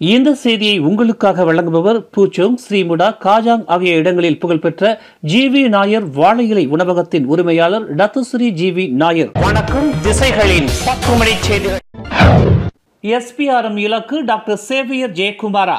இந்த செய்தியை உங்களுக்காக வழங்குபவர் பூச்சோங் ஸ்ரீமுடா காஜாங் ஆகிய இடங்களில் புகழ்பெற்ற ஜி வி நாயர் வாழை இலை உணவகத்தின் உரிமையாளர் டத்துஸ்ரீ ஜி வி நாயர் வணக்கம் திசைகளின் பத்து மணி செய்திகள் எஸ்பிஆர்எம் இலக்கு டாக்டர் சேவியர் ஜெயக்குமாரா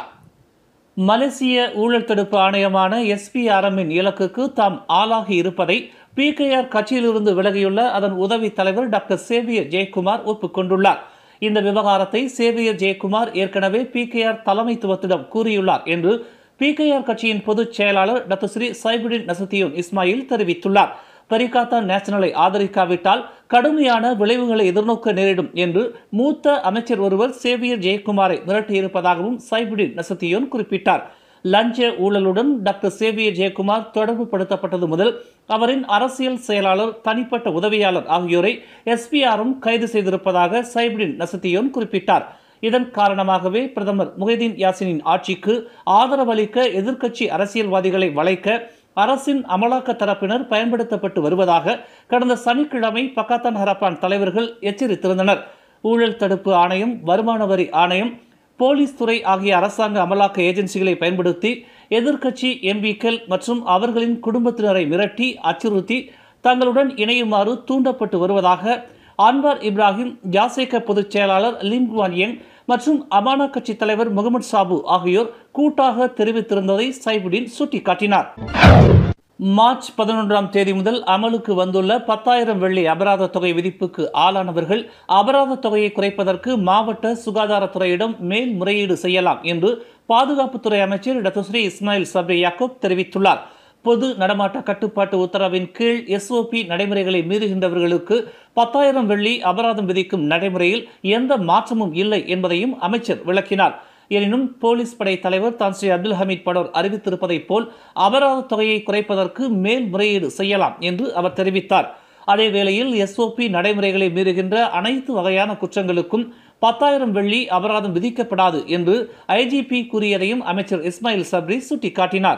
மலேசிய ஊழல் தடுப்பு ஆணையமான எஸ்பிஆர்எம்மின் இலக்குக்கு தாம் ஆளாகி இருப்பதை பிகேஆர் கட்சியிலிருந்து விலகியுள்ள அதன் உதவி தலைவர் டாக்டர் சேவியர் ஜெயக்குமார் ஒப்புக்கொண்டுள்ளார் இந்த விவகாரத்தை சேவியர் ஜெயக்குமார் ஏற்கனவே பிகேஆர் தலைமைத்துவத்திடம் கூறியுள்ளார் என்று பிகேஆர் கட்சியின் பொதுச் செயலாளர் doctor Sri Saifuddin Nasution Ismail தெரிவித்துள்ளார் பரிகாத்தா நேஷனலை ஆதரிக்காவிட்டால் கடுமையான விளைவுகளை எதிர்நோக்க நேரிடும் என்று மூத்த அமைச்சர் ஒருவர் சேவியர் ஜெயக்குமாரை மிரட்டியிருப்பதாகவும் சைபுடின் நசத்தியோன் குறிப்பிட்டார் லஞ்ச ஊழலுடன் டாக்டர் சேவியர் ஜெயக்குமார் தொடர்பு படுத்தப்பட்டது முதல் அவரின் அரசியல் செயலாளர் தனிப்பட்ட உதவியாளர் ஆகியோரை எஸ்பிஆரும் கைது செய்திருப்பதாக சைபுடின் நசத்தியோன் குறிப்பிட்டார் இதன் காரணமாகவே பிரதமர் முகைதீன் யாசினின் ஆட்சிக்கு ஆதரவளிக்க எதிர்க்கட்சி அரசியல்வாதிகளை வளைக்க அரசின் அமலாக்க தரப்பினர் பயன்படுத்தப்பட்டு வருவதாக கடந்த சனிக்கிழமை பக்காத்தான் ஹரப்பான் தலைவர்கள் எச்சரித்திருந்தனர் ஊழல் தடுப்பு ஆணையம் வருமான வரி ஆணையம் போலீஸ் துறை ஆகிய அரசாங்க அமலாக்க ஏஜென்சிகளை பயன்படுத்தி எதிர்க்கட்சி எம்பிக்கள் மற்றும் அவர்களின் குடும்பத்தினரை மிரட்டி அச்சுறுத்தி தங்களுடன் இணையுமாறு தூண்டப்பட்டு வருவதாக அன்வார் இப்ராஹிம் ஜாசேக பொதுச் செயலாளர் லிம் குவான் யங் மற்றும் அமானா கட்சி தலைவர் முகமது சாபு ஆகியோர் கூட்டாக தெரிவித்திருந்ததை சைபுடின் சுட்டிக்காட்டினார் மார்ச் பதினொன்றாம் தேதி முதல் அமலுக்கு வந்துள்ள பத்தாயிரம் வெள்ளி அபராத தொகை விதிப்புக்கு ஆளானவர்கள் அபராத தொகையை குறைப்பதற்கு மாவட்ட சுகாதாரத்துறையிடம் மேல்முறையீடு செய்யலாம் என்று பாதுகாப்புத்துறை அமைச்சர் டத்துஸ்ரீ இஸ்மாயில் சப்ரி யாக்கூப் தெரிவித்துள்ளார் பொது நடமாட்ட கட்டுப்பாட்டு உத்தரவின் கீழ் எஸ்ஓபி நடைமுறைகளை மீறுகின்றவர்களுக்கு பத்தாயிரம் வெள்ளி அபராதம் விதிக்கும் நடைமுறையில் எந்த மாற்றமும் இல்லை என்பதையும் அமைச்சர் விளக்கினார் எனினும் போலீஸ் படை தலைவர் தான் ஸ்ரீ அப்துல் ஹமீத் படோர் அறிவித்திருப்பதைப் போல் அபராத தொகையை குறைப்பதற்கு மேல்முறையீடு செய்யலாம் என்று அவர் தெரிவித்தார் அதே வேளையில் எஸ்ஓபி நடைமுறைகளை மீறுகின்ற அனைத்து வகையான குற்றங்களுக்கும் பத்தாயிரம் வெள்ளி அபராதம் விதிக்கப்படாது என்று ஐஜிபி கூறியதையும் அமைச்சர் இஸ்மாயில் சப்ரி சுட்டிக்காட்டினார்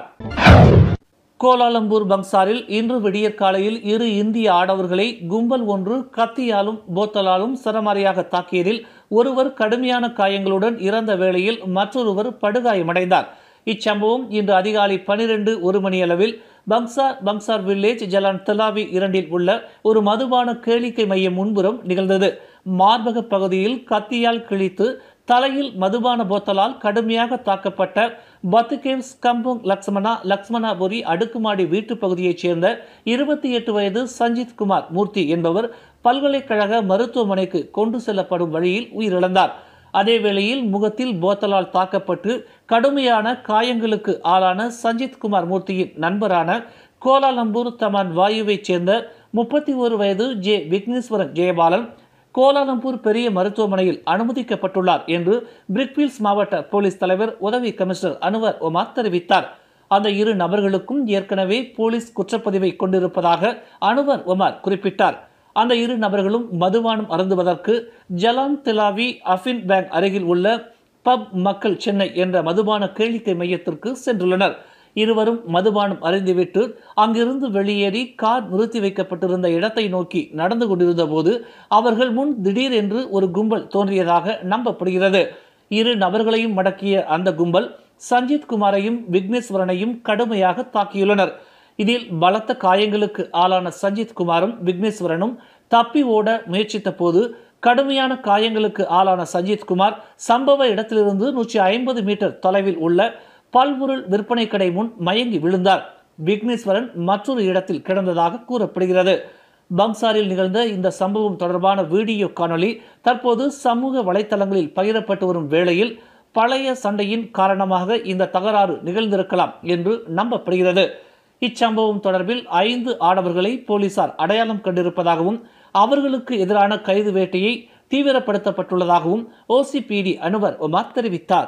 கோலாலம்பூர் பங்சாரில் இன்று விடியற் காலையில் இரு இந்திய ஆடவர்களை கும்பல் ஒன்று கத்தியாலும் போத்தலாலும் சரமாரியாக தாக்கியதில் ஒருவர் கடுமையான காயங்களுடன் இறந்த வேளையில் மற்றொருவர் படுகாயமடைந்தார் இச்சம்பவம் இன்று அதிகாலை பனிரெண்டு ஒரு மணியளவில் Bangsar Bangsar village Jalan Telawi இரண்டில் உள்ள ஒரு மதுபான கேளிக்கை மையம் முன்புறம் நிகழ்ந்தது மார்பக பகுதியில் கத்தியால் கிழித்து தலையில் மதுபான போத்தலால் கடுமையாக தாக்கப்பட்ட பத்துகேவ் ஸ்கம்புங் லக்ஷ்மணா லக்ஷ்மணாபுரி அடுக்குமாடி வீட்டுப் பகுதியைச் சேர்ந்த இருபத்தி எட்டு வயது சஞ்சித் குமார் மூர்த்தி என்பவர் பல்கலைக்கழக மருத்துவமனைக்கு கொண்டு செல்லப்படும் வழியில் உயிரிழந்தார் அதே வேளையில் முகத்தில் போத்தலால் தாக்கப்பட்டு கடுமையான காயங்களுக்கு ஆளான சஞ்சித் குமார் மூர்த்தியின் நண்பரான கோலாலம்பூர் தமான் வாயுவைச் சேர்ந்த முப்பத்தி ஒரு வயது ஜே விக்னேஸ்வரன் ஜெயபாலன் கோலாலம்பூர் பெரிய மருத்துவமனையில் அனுமதிக்கப்பட்டுள்ளார் என்று பிரிக்வீல்ஸ் மாவட்ட போலீஸ் தலைவர் உதவி கமிஷனர் அனுவர் ஒமார் தெரிவித்தார் அந்த இரு நபர்களுக்கும் ஏற்கனவே போலீஸ் குற்றப்பதிவை கொண்டிருப்பதாக அனுவர் ஒமார் குறிப்பிட்டார் அந்த இரு நபர்களும் மதுபானம் அருந்துவதற்கு ஜலான் திலாவி அஃபின் பேங்க் அருகில் உள்ள பப் மக்கள் சென்னை என்ற மதுபான கேளிக்கை மையத்திற்கு சென்றுள்ளனர் இருவரும் மதுபானம் அறிந்துவிட்டு அங்கிருந்து வெளியேறி கார் நிறுத்தி வைக்கப்பட்டிருந்த இடத்தை நோக்கி நடந்து கொண்டிருந்த போது அவர்கள் முன் திடீரென்று ஒரு கும்பல் தோன்றியதாக நம்பப்படுகிறது இரு நபர்களையும் மடக்கிய அந்த கும்பல் சஞ்சித் குமாரையும் விக்னேஸ்வரனையும் கடுமையாக தாக்கியுள்ளனர் இதில் பலத்த காயங்களுக்கு ஆளான சஞ்சித் குமாரும் விக்னேஸ்வரனும் தப்பி ஓட முயற்சித்த போது கடுமையான காயங்களுக்கு ஆளான சஞ்சித் குமார் சம்பவ இடத்திலிருந்து நூற்றி ஐம்பது மீட்டர் தொலைவில் உள்ள பல்பொருள் விற்பனை கடை முன் மயங்கி விழுந்தார் விக்னேஸ்வரன் மற்றொரு இடத்தில் கிடந்ததாக கூறப்படுகிறது பங்சாரில் நிகழ்ந்த இந்த சம்பவம் தொடர்பான வீடியோ காணொளி தற்போது சமூக வலைத்தளங்களில் பகிரப்பட்டு வரும் வேளையில் பழைய சண்டையின் காரணமாக இந்த தகராறு நிகழ்ந்திருக்கலாம் என்று நம்பப்படுகிறது இச்சம்பவம் தொடர்பில் ஐந்து ஆடவர்களை போலீசார் அடையாளம் கண்டிருப்பதாகவும் அவர்களுக்கு எதிரான கைது வேட்டையை தீவிரப்படுத்தப்பட்டுள்ளதாகவும் ஓசிபிடி அனுவர் ஒமார் தெரிவித்தார்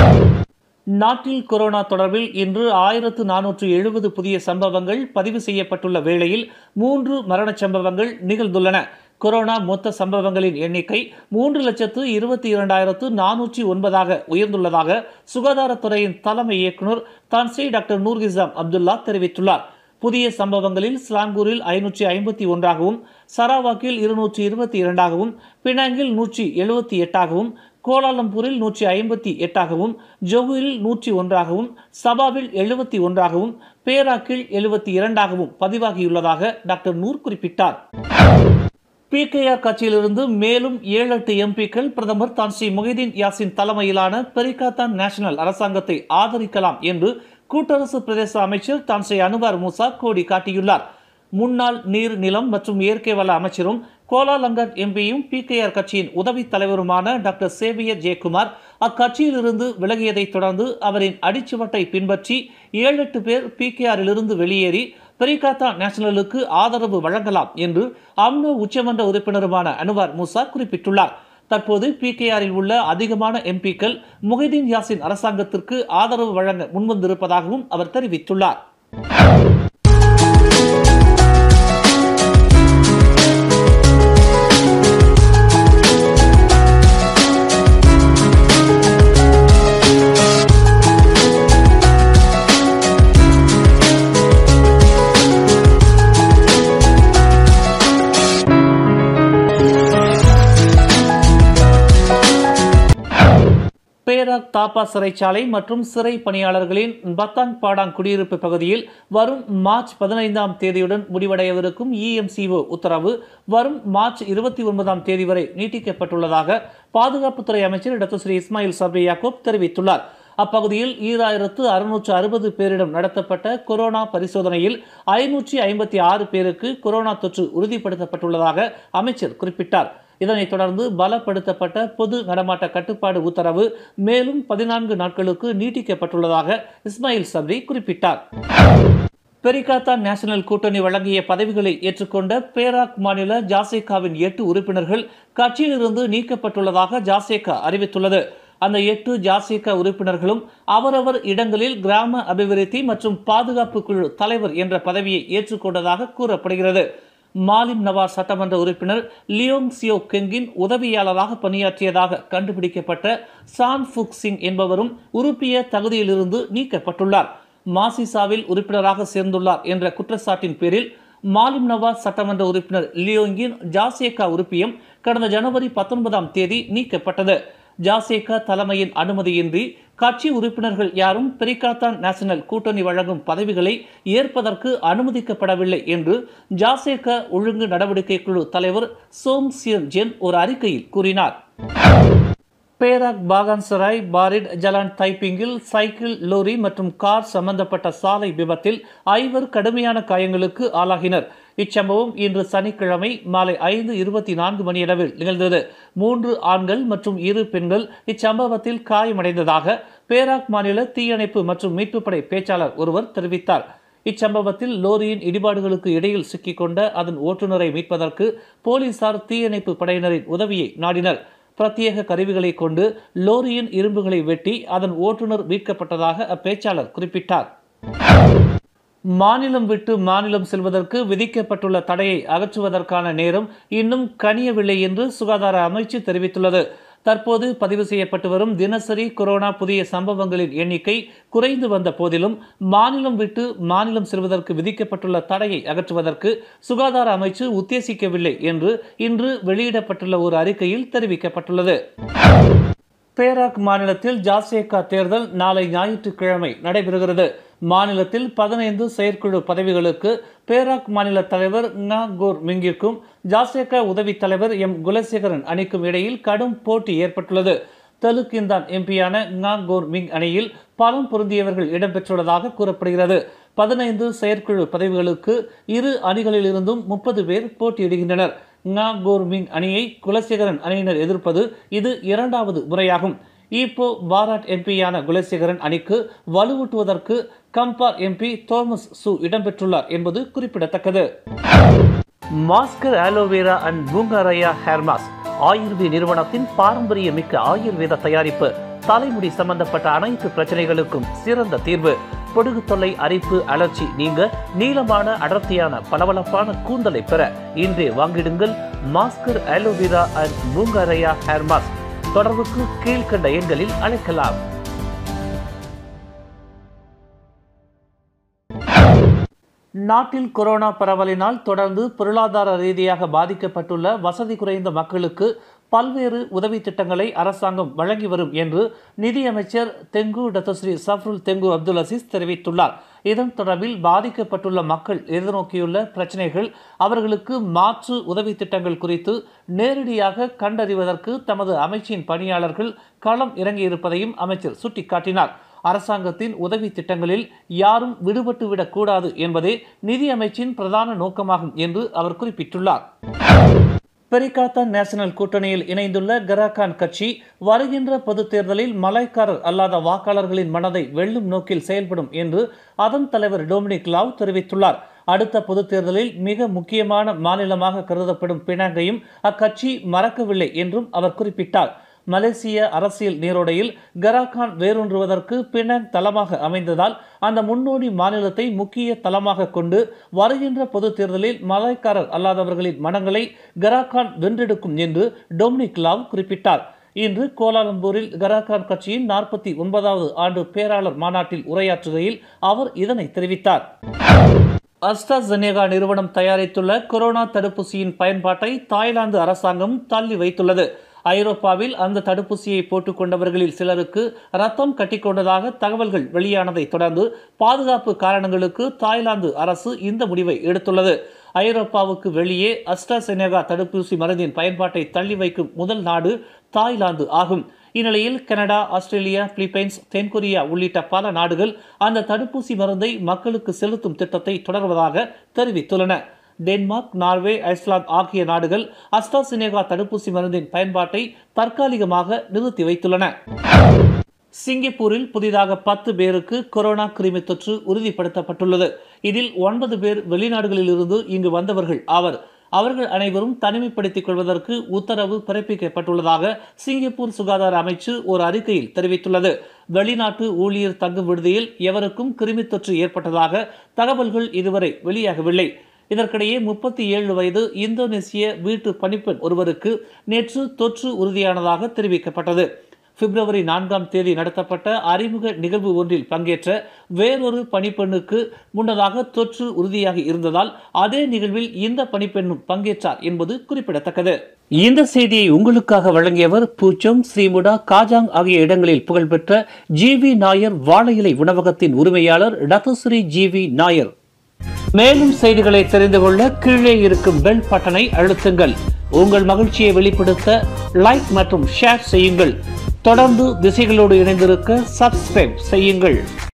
நாட்டில் கொரோனா தொடர்பில் இன்று ஆயிரத்து நானூற்று எழுபது புதிய சம்பவங்கள் பதிவு செய்யப்பட்டுள்ள வேளையில் மூன்று மரணச் சம்பவங்கள் நிகழ்ந்துள்ளன கொரோனா மொத்த சம்பவங்களின் எண்ணிக்கை மூன்று லட்சத்து இருபத்தி இரண்டாயிரத்து நானூற்றி ஒன்பதாக உயர்ந்துள்ளதாக சுகாதாரத்துறையின் தலைமை இயக்குநர் தான்ஸ்ரீ டாக்டர் நூர்கிசாம் அப்துல்லா தெரிவித்துள்ளார் புதிய சம்பவங்களில் ஸ்லாங்கூரில் ஐநூற்றி ஐம்பத்தி ஒன்றாகவும் சராவாக்கில் இருநூற்றி இருபத்தி இரண்டாகவும் பினாங்கில் நூற்றி எழுபத்தி எட்டாகவும் கோலாலம்பூரில் நூற்றி ஐம்பத்தி எட்டாகவும் ஜொஹூரில் நூற்றி ஒன்றாகவும் சபாவில் எழுபத்தி ஒன்றாகவும் பேராக்கில் எழுபத்தி இரண்டாகவும் பதிவாகியுள்ளதாக டாக்டர் நூர் குறிப்பிட்டார் பிகேஆர் கட்சியிலிருந்து மேலும் ஏழு எட்டு எம்பிக்கள் பிரதமர் தான் ஸ்ரீ முஹிதீன் யாசின் தலைமையிலான பெரிகாத்தான் நேஷனல் அரசாங்கத்தை ஆதரிக்கலாம் என்று கூட்டரசு பிரதேச அமைச்சர் தான் ஸ்ரீ அனுவார் மூசா கோடி காட்டியுள்ளார் முன்னாள் நீர் நிலம் மற்றும் இயற்கை வள அமைச்சரும் கோலாலங்கட் எம்பியும் பிகேஆர் கட்சியின் உதவி தலைவருமான டாக்டர் சேவியர் ஜெயக்குமார் அக்கட்சியிலிருந்து விலகியதைத் தொடர்ந்து அவரின் அடிச்சுவட்டை பின்பற்றி ஏழு எட்டு பேர் பிகேஆரிலிருந்து வெளியேறி பெரிகாத்தா நேஷனலுக்கு ஆதரவு வழங்கலாம் என்று அம்னோ உச்சமன்ற உறுப்பினருமான அனுவார் மூசா குறிப்பிட்டுள்ளார் தற்போது பிகேஆரில் உள்ள அதிகமான எம்பிக்கள் முஹிதீன் யாசின் அரசாங்கத்திற்கு ஆதரவு வழங்க முன்வந்திருப்பதாகவும் அவர் தெரிவித்துள்ளார் பேராக் தாப்பா சிறைச்சாலை மற்றும் சிறை பணியாளர்களின் பத்தாங் பாடாங் குடியிருப்பு பகுதியில் வரும் மார்ச் பதினைந்தாம் தேதியுடன் முடிவடையவிருக்கும் இஎம்சிஓ உத்தரவு வரும் மார்ச் இருபத்தி ஒன்பதாம் தேதி வரை நீட்டிக்கப்பட்டுள்ளதாக பாதுகாப்புத்துறை அமைச்சர் doctor Sri Ismail Sabri Yaakob தெரிவித்துள்ளார் அப்பகுதியில் ஈராயிரத்து அறுநூற்று அறுபது பேரிடம் நடத்தப்பட்ட கொரோனா பரிசோதனையில் ஐநூற்றி ஐம்பத்தி ஆறு பேருக்கு கொரோனா தொற்று உறுதிப்படுத்தப்பட்டுள்ளதாக அமைச்சர் குறிப்பிட்டார் இதனைத் தொடர்ந்து பலப்படுத்தப்பட்ட பொது நடமாட்ட கட்டுப்பாடு உத்தரவு மேலும் பதினான்கு நாட்களுக்கு நீட்டிக்கப்பட்டுள்ளதாக இஸ்மாயில் சப்ரி குறிப்பிட்டார் பெரிகாத்தா நேஷனல் கூட்டணி வழங்கிய பதவிகளை ஏற்றுக்கொண்ட பேராக் மாநில ஜாசேகாவின் எட்டு உறுப்பினர்கள் கட்சியிலிருந்து நீக்கப்பட்டுள்ளதாக ஜாசேகா அறிவித்துள்ளது அந்த எட்டு ஜாசேகா உறுப்பினர்களும் அவரவர் இடங்களில் கிராம அபிவிருத்தி மற்றும் பாதுகாப்பு குழு தலைவர் என்ற பதவியை ஏற்றுக்கொண்டதாக கூறப்படுகிறது மாலிம் நவாஸ் சட்டமன்ற உறுப்பினர் லியோங் சியோ கெங்கின் உதவியாளராக பணியாற்றியதாக கண்டுபிடிக்கப்பட்ட சான் ஃபுக் சிங் என்பவரும் உறுப்பிய தகுதியிலிருந்து நீக்கப்பட்டுள்ளார் மாசிசாவில் உறுப்பினராக சேர்ந்துள்ளார் என்ற குற்றச்சாட்டின் பேரில் மாலிம் நவாஸ் சட்டமன்ற உறுப்பினர் லியோங்கின் ஜாசேகா உறுப்பியம் கடந்த ஜனவரி பத்தொன்பதாம் தேதி நீக்கப்பட்டது ஜாசேகா தலைமையின் அனுமதியின்றி கட்சி உறுப்பினர்கள் யாரும் பெரிகாத்தான் நேஷனல் கூட்டணி வழங்கும் பதவிகளை ஏற்பதற்கு அனுமதிக்கப்படவில்லை என்று ஜாசேகா ஒழுங்கு நடவடிக்கை குழு தலைவர் சோம் சியன் ஜென் ஒரு அறிக்கையில் கூறினார் பேராக் பாகான்சராய் பாரிட் ஜலான் தைப்பிங்கில் சைக்கிள் லோரி மற்றும் கார் சம்பந்தப்பட்ட சாலை விபத்தில் ஐவர் கடுமையான காயங்களுக்கு ஆளாகினர் இச்சம்பவம் இன்று சனிக்கிழமை மாலை ஐந்து இருபத்தி நான்கு மணியளவில் நிகழ்ந்தது மூன்று ஆண்கள் மற்றும் இரு பெண்கள் இச்சம்பவத்தில் காயமடைந்ததாக பேராக் மாநில தீயணைப்பு மற்றும் மீட்புப்படை பேச்சாளர் ஒருவர் தெரிவித்தார் இச்சம்பவத்தில் லோரியின் இடிபாடுகளுக்கு இடையில் சிக்கிக்கொண்ட அதன் ஓட்டுநரை மீட்பதற்கு போலீசார் தீயணைப்பு படையினரின் உதவியை நாடினர் பிரத்யேக கருவிகளை கொண்டு லோரியின் இரும்புகளை வெட்டி அதன் ஓட்டுநர் மீட்கப்பட்டதாக அப்பேச்சாளர் குறிப்பிட்டார் மாநிலம் விட்டு மாநிலம் செல்வதற்கு விதிக்கப்பட்டுள்ள தடையை அகற்றுவதற்கான நேரம் இன்னும் கனியவில்லை என்று சுகாதார அமைச்சு தெரிவித்துள்ளது தற்போது பதிவு செய்யப்பட்டு வரும் தினசரி கொரோனா புதிய சம்பவங்களின் எண்ணிக்கை குறைந்து வந்த போதிலும் மாநிலம் விட்டு மாநிலம் செல்வதற்கு விதிக்கப்பட்டுள்ள தடையை அகற்றுவதற்கு சுகாதார அமைச்சு உத்தேசிக்கவில்லை என்று இன்று வெளியிடப்பட்டுள்ள ஒரு அறிக்கையில் தெரிவிக்கப்பட்டுள்ளது பேராக் மாநிலத்தில் ஜாசேகா தேர்தல் நாளை ஞாயிற்றுக்கிழமை நடைபெறுகிறது மாநிலத்தில் பதினைந்து செயற்குழு பதவிகளுக்கு பேராக் மாநில தலைவர் நா கோர் மிங்கிற்கும் ஜாசேகா உதவித் தலைவர் எம் குலசேகரன் அணிக்கும் இடையில் கடும் போட்டி ஏற்பட்டுள்ளது தெலுக்கிந்தான் எம்பியான நா கோர் மிங் அணியில் பலம் பொருந்தியவர்கள் இடம்பெற்றுள்ளதாக கூறப்படுகிறது பதினைந்து செயற்குழு பதவிகளுக்கு இரு அணிகளிலிருந்தும் முப்பது பேர் போட்டியிடுகின்றனர் ngா கோர்மிங் அணியை குலசேகரன் அணியினர் எதிர்ப்பது இது இரண்டாவது முறையாகும் ஈப்போ பாராட் எம்பியான குலசேகரன் அணிக்கு வலுவூட்டுவதற்கு கம்பார் எம்பி தோமஸ் சு இடம்பெற்றுள்ளார் என்பது குறிப்பிடத்தக்கது மாஸ்கர் ஆலோவேரா அண்ட் பூங்காரையா ஹேர் மாஸ்க் ஆயுர்வேத நிறுவனத்தின் பாரம்பரிய மிக்க ஆயுர்வேத தயாரிப்பு தலைமுடி சம்பந்தப்பட்ட அனைத்து பிரச்சனைகளுக்கும் சிறந்த தீர்வு பொடுகு தொல்லை அரிப்பு அலர்ச்சி நீங்க நீளமான அடர்த்தியான பளபளப்பான கூந்தலை பெற இன்றே வாங்கிடுங்கள் மாஸ்கர் ஆலோவேரா அண்ட் பூங்காரையா ஹேர் மாஸ்க் தொடர்புக்கு கீழ்கண்ட எண்களில் அழைக்கலாம் நாட்டில் கொரோனா பரவலினால் தொடர்ந்து பொருளாதார ரீதியாக பாதிக்கப்பட்டுள்ள வசதி குறைந்த மக்களுக்கு பல்வேறு உதவி திட்டங்களை அரசாங்கம் வழங்கி வரும் என்று நிதியமைச்சர் Tengku Datuk Seri Zafrul Tengku Abdul Aziz தெரிவித்துள்ளார் இதன் தொடர்பில் பாதிக்கப்பட்டுள்ள மக்கள் எதிர்நோக்கியுள்ள பிரச்சினைகள் அவர்களுக்கு மாற்று உதவி திட்டங்கள் குறித்து நேரடியாக கண்டறிவதற்கு தமது அமைச்சின் பணியாளர்கள் களம் இறங்கியிருப்பதையும் அமைச்சர் சுட்டிக்காட்டினார் அரசாங்கத்தின் உதவி திட்டங்களில் யாரும் விடுபட்டுவிடக் கூடாது என்பதே நிதி அமைச்சின் பிரதான நோக்கமாகும் என்று அவர் குறிப்பிட்டுள்ளார் பெரிகாத்தா நேஷனல் கூட்டணியில் இணைந்துள்ள கராகான் கட்சி வருகின்ற பொதுத் தேர்தலில் மலைக்காரர் அல்லாத வாக்காளர்களின் மனதை வெல்லும் நோக்கில் செயல்படும் என்று அதன் தலைவர் டொமினிக் லாவ் தெரிவித்துள்ளார் அடுத்த பொதுத் தேர்தலில் மிக முக்கியமான மாநிலமாக கருதப்படும் பினாங்கையும் அக்கட்சி மறக்கவில்லை என்றும் அவர் குறிப்பிட்டார் மலேசிய அரசியல் நீரோடையில் கராகான் வேரூன்றுவதற்கு பினாங் தளமாக அமைந்ததால் அந்த முன்னோடி மாநிலத்தை முக்கிய தளமாக கொண்டு வருகின்ற பொது தேர்தலில் மலாய்க்காரர் அல்லாதவர்களின் மனங்களை கராகான் வென்றெடுக்கும் என்று டொமினிக் லாவ் குறிப்பிட்டார் இன்று கோலாலம்பூரில் கராகான் கட்சியின் நாற்பத்தி ஒன்பதாவது ஆண்டு பேராளர் மாநாட்டில் உரையாற்றுகையில் அவர் இதனை தெரிவித்தார் அஸ்ட்ராசெனேகா நிறுவனம் தயாரித்துள்ள கொரோனா தடுப்பூசியின் பயன்பாட்டை தாய்லாந்து அரசாங்கம் தள்ளி வைத்துள்ளது ஐரோப்பாவில் அந்த தடுப்பூசியை போட்டுக் கொண்டவர்களில் சிலருக்கு ரத்தம் கட்டிக்கொண்டதாக தகவல்கள் வெளியானதை தொடர்ந்து பாதுகாப்பு காரணங்களுக்கு தாய்லாந்து அரசு இந்த முடிவை எடுத்துள்ளது ஐரோப்பாவுக்கு வெளியே அஸ்ட்ராசெனேகா தடுப்பூசி மருந்தின் பயன்பாட்டை தள்ளி வைக்கும் முதல் நாடு தாய்லாந்து ஆகும் இந்நிலையில் கனடா ஆஸ்திரேலியா பிலிப்பைன்ஸ் தென்கொரியா உள்ளிட்ட பல நாடுகள் அந்த தடுப்பூசி மருந்தை மக்களுக்கு செலுத்தும் திட்டத்தை தொடர்வதாக தெரிவித்துள்ளன டென்மார்க் நார்வே ஐஸ்லாந்து ஆகிய நாடுகள் அஸ்ட்ராசினேகா தடுப்பூசி மருந்தின் பயன்பாட்டை தற்காலிகமாக நிறுத்தி வைத்துள்ளன சிங்கப்பூரில் புதிதாக பத்து பேருக்கு கொரோனா கிருமி தொற்று உறுதிப்படுத்தப்பட்டுள்ளது இதில் ஒன்பது பேர் வெளிநாடுகளிலிருந்து இங்கு வந்தவர்கள் ஆவர் அவர்கள் அனைவரும் தனிமைப்படுத்திக் கொள்வதற்கு உத்தரவு பிறப்பிக்கப்பட்டுள்ளதாக சிங்கப்பூர் சுகாதார அமைச்சு ஒரு அறிக்கையில் தெரிவித்துள்ளது வெளிநாட்டு ஊழியர் தங்கும் விடுதியில் எவருக்கும் கிருமி தொற்று ஏற்பட்டதாக தகவல்கள் இதுவரை வெளியாகவில்லை இதற்கிடையே முப்பத்தி ஏழு வயது இந்தோனேசிய வீட்டு பணிப்பெண் ஒருவருக்கு நேற்று தொற்று உறுதியானதாக தெரிவிக்கப்பட்டது பிப்ரவரி நான்காம் தேதி நடத்தப்பட்ட அறிமுக நிகழ்வு ஒன்றில் பங்கேற்ற வேறொரு பணிப்பெண்ணுக்கு முன்னதாக தொற்று உறுதியாகி இருந்ததால் அதே நிகழ்வில் இந்த பணிப்பெண்ணும் பங்கேற்றார் என்பது குறிப்பிடத்தக்கது இந்த செய்தியை உங்களுக்காக வழங்கியவர் பூச்சம் ஸ்ரீமுடா காஜாங் ஆகிய இடங்களில் புகழ்பெற்ற ஜி வி நாயர் வாழை இலை உணவகத்தின் உரிமையாளர் டத்தஸ்ரீ ஜி வி நாயர் மேலும் செய்திகளை தெரிந்து கொள்ள கீழே இருக்கும் பெல் பட்டனை அழுத்துங்கள் உங்கள் மகிழ்ச்சியை வெளிப்படுத்த லைக் மற்றும் ஷேர் செய்யுங்கள் தொடர்ந்து திசைகளோடு இணைந்திருக்க சப்ஸ்கிரைப் செய்யுங்கள்